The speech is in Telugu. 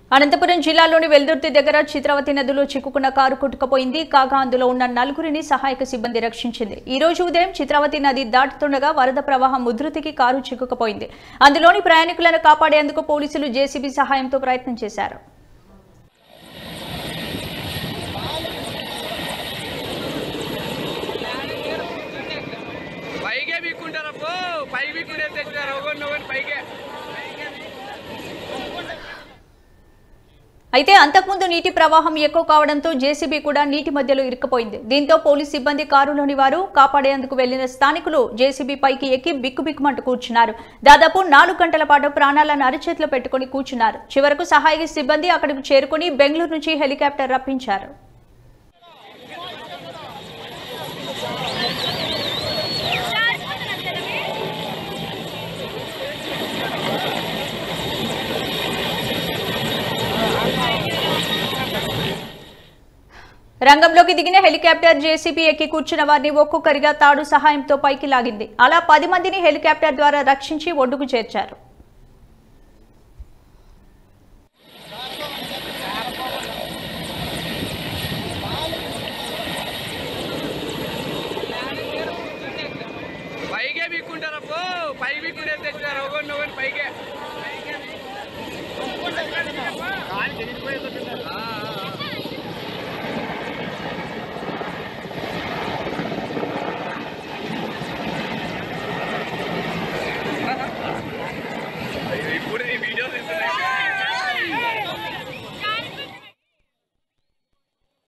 అనంతపురం జిల్లాలోని వెల్దుర్తి దగ్గర చిత్రవతి నదిలో చిక్కుకున్న కారు కొట్టుకుపోయింది కాగా అందులో ఉన్న నలుగురిని సహాయక సిబ్బంది రక్షించింది ఈ రోజు ఉదయం చిత్రవతి నది దాటుతుండగా వరద ప్రవాహం ఉధృతికి కారు చిక్కుకుపోయింది అందులోని ప్రయాణికులను కాపాడేందుకు పోలీసులు జేసీబీ సహాయంతో ప్రయత్నం చేశారు పైకే బీక్కుంటారు అప్పు పై బీక్కుంటే తెచ్చినారు ఒకటి ఒకటి పైకే అయితే అంతకుముందు నీటి ప్రవాహం ఎక్కువ కావడంతో జేసీబీ కూడా నీటి మధ్యలో ఇరుక్కుపోయింది దీంతో పోలీస్ సిబ్బంది కారులోని వారు కాపాడేందుకు వెళ్లిన స్థానికులు జేసీబీ పైకి ఎక్కి బిక్కుబిక్కుమంటూ కూర్చున్నారు దాదాపు నాలుగు గంటల పాటు ప్రాణాలను అరచేతిలో పెట్టుకుని కూర్చున్నారు చివరకు సహాయక సిబ్బంది అక్కడికి చేరుకుని బెంగళూరు నుంచి హెలికాప్టర్ రప్పించారు రంగంలోకి దిగిన హెలికాప్టర్ జేసీబీ ఎక్కి కూర్చున్న వారిని ఒక్కొక్కరిగా తాడు సహాయంతో పైకి లాగింది అలా పది మందిని హెలికాప్టర్ ద్వారా రక్షించి ఒడ్డుకు చేర్చారు పైకే బీక్కుంటారు అప్పు పై బీక్కుంటే తెచ్చినారు ఒకటి ఒకటి పైకే ఆ, ఆ.